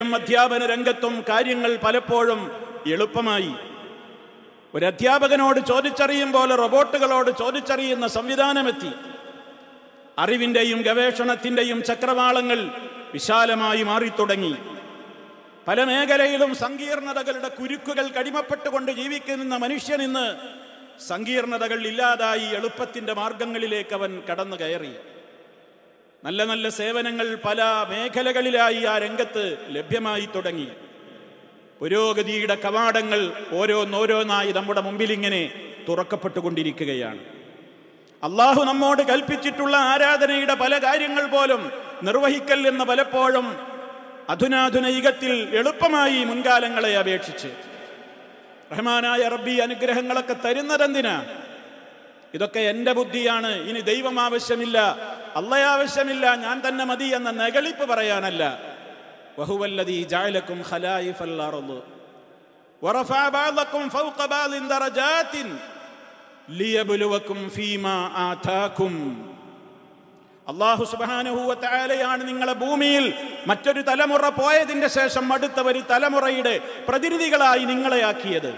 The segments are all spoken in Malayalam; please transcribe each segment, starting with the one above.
അധ്യാപന രംഗത്തും കാര്യങ്ങൾ പലപ്പോഴും എളുപ്പമായി ഒരു അധ്യാപകനോട് ചോദിച്ചറിയും പോലെ റോബോട്ടുകളോട് ചോദിച്ചറിയുന്ന സംവിധാനമെത്തി അറിവിന്റെയും ഗവേഷണത്തിന്റെയും ചക്രവാളങ്ങൾ വിശാലമായി മാറിത്തുടങ്ങി പല മേഖലയിലും സങ്കീർണതകളുടെ കുരുക്കുകൾ കടിമപ്പെട്ടുകൊണ്ട് ജീവിക്കുന്ന മനുഷ്യൻ ഇന്ന് സങ്കീർണതകൾ ഇല്ലാതായി എളുപ്പത്തിന്റെ മാർഗങ്ങളിലേക്ക് അവൻ കടന്നു കയറി നല്ല നല്ല സേവനങ്ങൾ പല മേഖലകളിലായി ആ രംഗത്ത് ലഭ്യമായി തുടങ്ങി പുരോഗതിയുടെ കവാടങ്ങൾ ഓരോന്നോരോന്നായി നമ്മുടെ മുമ്പിൽ ഇങ്ങനെ തുറക്കപ്പെട്ടുകൊണ്ടിരിക്കുകയാണ് അള്ളാഹു നമ്മോട് കൽപ്പിച്ചിട്ടുള്ള ആരാധനയുടെ പല കാര്യങ്ങൾ പോലും നിർവഹിക്കൽ എന്ന് പലപ്പോഴും അധുനാധുന യുഗത്തിൽ എളുപ്പമായി മുൻകാലങ്ങളെ അപേക്ഷിച്ച് റഹ്മാനായ റബ്ബി അനുഗ്രഹങ്ങളൊക്കെ തരുന്നതെന്തിനാ ഇതൊക്കെ എന്റെ ബുദ്ധിയാണ് ഇനി ദൈവം ആവശ്യമില്ല അല്ല ആവശ്യമില്ല ഞാൻ തന്നെ മതി എന്ന നെകളിപ്പ് പറയാനല്ല വഹുവല്ലദീ ജഅലക്കും ഖലായിഫൽ അർള് വറഫഅ ബഅദക്കും ഫൗഖ ബഅദിൻ ദറജാത്തിൻ ലിയബ്ലുവക്കും ഫീമാ ആതാക്കും അള്ളാഹു സുബാനുഭൂവത്തായാലെയാണ് നിങ്ങളെ ഭൂമിയിൽ മറ്റൊരു തലമുറ പോയതിന്റെ ശേഷം അടുത്ത ഒരു തലമുറയുടെ പ്രതിനിധികളായി നിങ്ങളെ ആക്കിയത്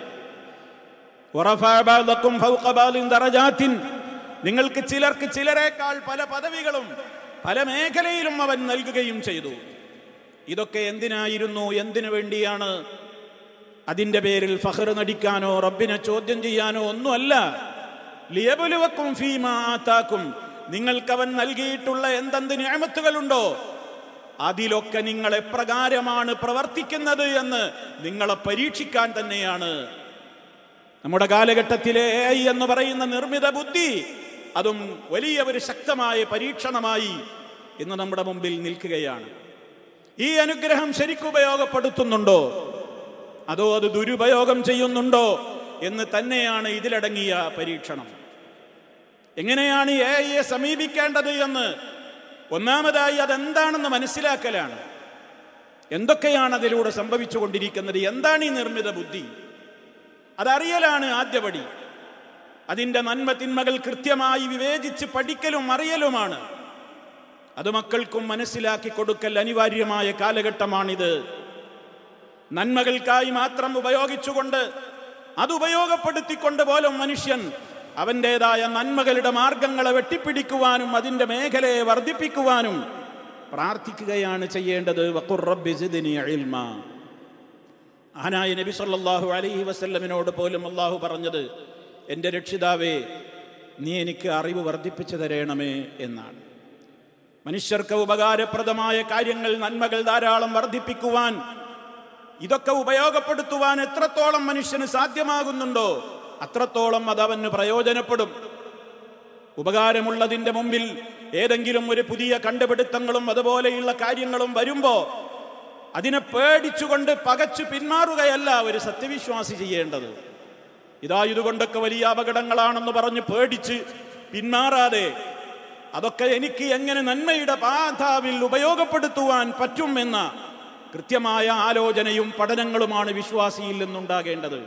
നിങ്ങൾക്ക് ചിലർക്ക് ചിലരെക്കാൾ പല പദവികളും പല മേഖലയിലും അവൻ നൽകുകയും ചെയ്തു ഇതൊക്കെ എന്തിനായിരുന്നു എന്തിനു വേണ്ടിയാണ് അതിന്റെ പേരിൽ ഫഹർ നടിക്കാനോ റബ്ബിനെ ചോദ്യം ചെയ്യാനോ ഒന്നുമല്ല ലിയബുലുവക്കും ഫീമാ ആത്താക്കും നിങ്ങൾക്കവൻ നൽകിയിട്ടുള്ള എന്തെന്ത് ഞാമത്തുകളുണ്ടോ അതിലൊക്കെ നിങ്ങൾ എപ്രകാരമാണ് പ്രവർത്തിക്കുന്നത് എന്ന് നിങ്ങളെ പരീക്ഷിക്കാൻ തന്നെയാണ് നമ്മുടെ കാലഘട്ടത്തിലെ എ എന്ന് പറയുന്ന നിർമ്മിത ബുദ്ധി അതും വലിയ ഒരു ശക്തമായ പരീക്ഷണമായി ഇന്ന് നമ്മുടെ മുമ്പിൽ നിൽക്കുകയാണ് ഈ അനുഗ്രഹം ശരിക്കും ഉപയോഗപ്പെടുത്തുന്നുണ്ടോ അതോ അത് ദുരുപയോഗം ചെയ്യുന്നുണ്ടോ എന്ന് തന്നെയാണ് ഇതിലടങ്ങിയ പരീക്ഷണം എങ്ങനെയാണ് എ ഐയെ സമീപിക്കേണ്ടത് എന്ന് ഒന്നാമതായി അതെന്താണെന്ന് മനസ്സിലാക്കലാണ് എന്തൊക്കെയാണ് അതിലൂടെ സംഭവിച്ചുകൊണ്ടിരിക്കുന്നത് എന്താണ് ഈ നിർമ്മിത ബുദ്ധി അതറിയലാണ് ആദ്യപടി അതിൻ്റെ നന്മ തിന്മകൾ കൃത്യമായി വിവേചിച്ച് പഠിക്കലും അറിയലുമാണ് അത് മക്കൾക്കും മനസ്സിലാക്കി കൊടുക്കൽ അനിവാര്യമായ കാലഘട്ടമാണിത് നന്മകൾക്കായി മാത്രം ഉപയോഗിച്ചുകൊണ്ട് അത് ഉപയോഗപ്പെടുത്തിക്കൊണ്ട് പോലും മനുഷ്യൻ അവൻ്റെതായ നന്മകളുടെ മാർഗങ്ങളെ വെട്ടിപ്പിടിക്കുവാനും അതിൻ്റെ മേഖലയെ വർദ്ധിപ്പിക്കുവാനും പ്രാർത്ഥിക്കുകയാണ് ചെയ്യേണ്ടത് വഖുർ റബ്ബി സിദ്നി ഇൽമാ ആനായ നബി സല്ലല്ലാഹു അലൈഹി വസല്ലമിനോട് പോലും അള്ളാഹു പറഞ്ഞത് എൻ്റെ രക്ഷിതാവേ നീ എനിക്ക് അറിവ് വർദ്ധിപ്പിച്ചു തരണമേ എന്നാണ് മനുഷ്യർക്ക് ഉപകാരപ്രദമായ കാര്യങ്ങൾ നന്മകൾ ധാരാളം വർദ്ധിപ്പിക്കുവാൻ ഇതൊക്കെ ഉപയോഗപ്പെടുത്തുവാൻ എത്രത്തോളം മനുഷ്യന് സാധ്യമാകുന്നുണ്ടോ അത്രത്തോളം അത് അവന് പ്രയോജനപ്പെടും ഉപകാരമുള്ളതിൻ്റെ മുമ്പിൽ ഏതെങ്കിലും ഒരു പുതിയ കണ്ടുപിടുത്തങ്ങളും അതുപോലെയുള്ള കാര്യങ്ങളും വരുമ്പോ അതിനെ പേടിച്ചുകൊണ്ട് പകച്ചു പിന്മാറുകയല്ല ഒരു സത്യവിശ്വാസി ചെയ്യേണ്ടത് ഇതാ ഇതുകൊണ്ടൊക്കെ വലിയ അപകടങ്ങളാണെന്ന് പറഞ്ഞ് പേടിച്ച് പിന്മാറാതെ അതൊക്കെ എനിക്ക് എങ്ങനെ നന്മയുടെ പാതാവിൽ ഉപയോഗപ്പെടുത്തുവാൻ പറ്റും എന്ന കൃത്യമായ ആലോചനയും പഠനങ്ങളുമാണ് വിശ്വാസിയിൽ നിന്നുണ്ടാകേണ്ടത്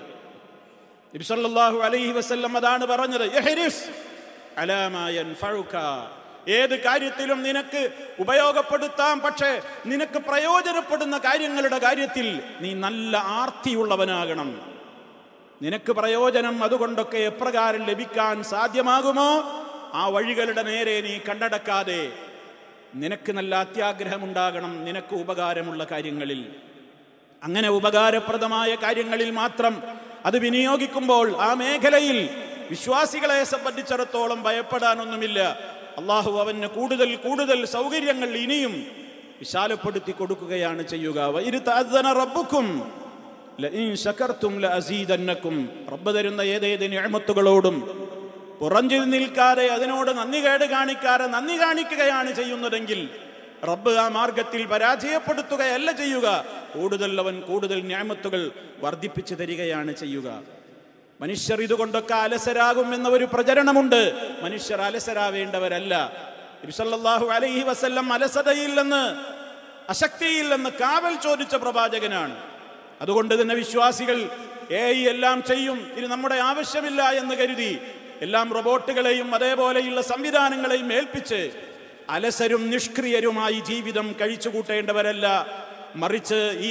നബിസല്ലാഹു അലൈഹി വസല്ലം അതാണ് പറഞ്ഞത് "ഇഹ്രിസ് അലാ മാ യൻഫഉക." ഏത് കാര്യത്തിലും നിനക്ക് ഉപയോഗപ്പെടുത്താം പക്ഷേ നിനക്ക് പ്രയോജനപ്പെടുന്ന കാര്യങ്ങളുടെ കാര്യത്തിൽ നീ നല്ല ആർത്തിയുള്ളവനാകണം നിനക്ക് പ്രയോജനം അതുകൊണ്ടൊക്കെ എപ്രകാരം ലഭിക്കാൻ സാധ്യമാകുമോ ആ വഴികളുടെ നേരെ നീ കണ്ണടക്കാതെ നിനക്ക് നല്ല അത്യാഗ്രഹമുണ്ടാകണം നിനക്ക് ഉപകാരമുള്ള കാര്യങ്ങളിൽ അങ്ങനെ ഉപകാരപ്രദമായ കാര്യങ്ങളിൽ മാത്രം അത് വിനിയോഗിക്കുമ്പോൾ ആ മേഖലയിൽ വിശ്വാസികളെ സംബന്ധിച്ചിടത്തോളം ഭയപ്പെടാനൊന്നുമില്ല അള്ളാഹു അവന് കൂടുതൽ കൂടുതൽ സൗകര്യങ്ങൾ ഇനിയും വിശാലപ്പെടുത്തി കൊടുക്കുകയാണ് ചെയ്യുക വൈരുത്താദന റബ്ബുക്കും ലഇൻ ശകർത്തും ലഅസീദന്നക്കും റബ്ബ് തരുന്ന ഏതേത് നിഅമത്തുകളോടും പുറഞ്ചു നിൽക്കാതെ അതിനോട് നന്ദി കേട് കാണിക്കാതെ നന്ദി കാണിക്കുകയാണ് ചെയ്യുന്നതെങ്കിൽ റബ്ബ് ആ മാർഗത്തിൽ പരാജയപ്പെടുത്തുകയല്ല ചെയ്യുക കൂടുതൽ അവൻ കൂടുതൽ ന്യാമത്തുകൾ വർദ്ധിപ്പിച്ചു തരികയാണ് ചെയ്യുക മനുഷ്യർ ഇതുകൊണ്ടൊക്കെ അലസരാകും എന്ന ഒരു പ്രചരണമുണ്ട് മനുഷ്യർ അലസരാവേണ്ടവരല്ല നബിസല്ലല്ലാഹു അലൈഹി വസല്ലം അലസതയിൽ നിന്ന് അശക്തിയിൽ നിന്ന് കാവൽ ചോദിച്ച പ്രവാചകനാണ് അതുകൊണ്ട് തന്നെ വിശ്വാസികൾ ഏ എല്ലാം ചെയ്യും ഇത് നമ്മുടെ ആവശ്യമില്ല എന്ന് കരുതി എല്ലാം റോബോട്ടുകളെയും അതേപോലെയുള്ള സംവിധാനങ്ങളെയും ഏൽപ്പിച്ച് അലസരും നിഷ്ക്രിയരുമായി ജീവിതം കഴിച്ചുകൂട്ടേണ്ടവരല്ല മറിച്ച് ഈ